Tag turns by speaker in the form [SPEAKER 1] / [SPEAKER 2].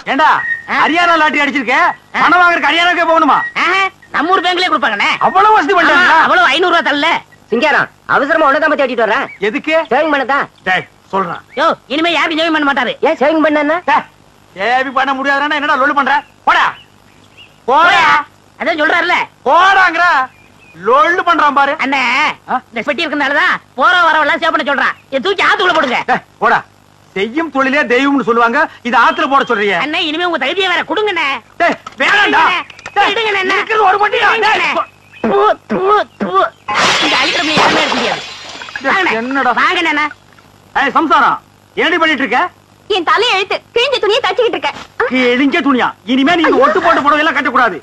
[SPEAKER 1] ஏண்டா
[SPEAKER 2] ஆ.
[SPEAKER 1] ஹரியானா லாட்டரி அடிச்சிருக்க
[SPEAKER 2] ஆ.
[SPEAKER 1] பணம் வாங்குறதுக்கு ஹரியானாக்கே போகணுமா
[SPEAKER 2] ஆஹா, நம்ம ஊர் பேங்க்லயே கொடுப்பாங்கண்ணே
[SPEAKER 1] அவ்வளவு வசதி
[SPEAKER 2] ஆமா,
[SPEAKER 1] பண்ணிட்டாங்களா
[SPEAKER 2] அவ்வளவு ஐநூறு ரூபா தரல
[SPEAKER 3] சிங்காரம் அவசரமா உன்னதான் தேடிட்டு வர்றேன்
[SPEAKER 1] எதுக்கு
[SPEAKER 3] சேவிங் பண்ணதான்
[SPEAKER 1] டேய் சொல்றேன்
[SPEAKER 2] யோ இனிமே யாரும் ஜெயம் பண்ண மாட்டாரு
[SPEAKER 3] ஏன் சேவிங் பண்ணா
[SPEAKER 1] டேய், ஏவி பண்ண முடியாதுன்னா என்னடா லொல்லு பண்ற போடா போடா
[SPEAKER 2] அதான் சொல்றாருல
[SPEAKER 1] போடாங்கற லொல்லு பண்றான் பாரு
[SPEAKER 2] அண்ணே
[SPEAKER 1] ஆ?
[SPEAKER 2] இந்த பெட்டி இருக்கனாலதான் போற வரவெல்லாம் சேவ் பண்ண சொல்றான் இதை தூக்கி ஆத்துக்குள்ள போடுங்க
[SPEAKER 1] டேய், போடா செய்யும் தொழிலே தெய்வம்னு சொல்லுவாங்க இது ஆத்துல போட சொல்றீங்க
[SPEAKER 2] அண்ணே இனிமே உங்க தகுதியை வேற கொடுங்கண்ணே
[SPEAKER 1] டேய் வேணாம்டா டேய்,
[SPEAKER 2] இடுங்கண்ணே, என்ன?
[SPEAKER 1] இருக்கிறது ஒரு பட்டியா
[SPEAKER 2] இடுங்கண்ணே. தூ, தூ, தூ. இந்த அழிக்கிற மீன் யாருமே எடுக்க முடியாது வாங்கண்ணே.
[SPEAKER 1] என்னடா?
[SPEAKER 2] வாங்கண்ணே
[SPEAKER 1] ஏய் சம்சாரம் என்னடி பண்ணிட்டு இருக்க
[SPEAKER 4] என் தலை எழுத்து கிழிஞ்ச துணியை தச்சுக்கிட்டு இருக்கேன்
[SPEAKER 1] கிழிஞ்ச துணியா இனிமே நீங்க ஒட்டு போட்டு புடவை எல்லாம் கட்டக்கூடாது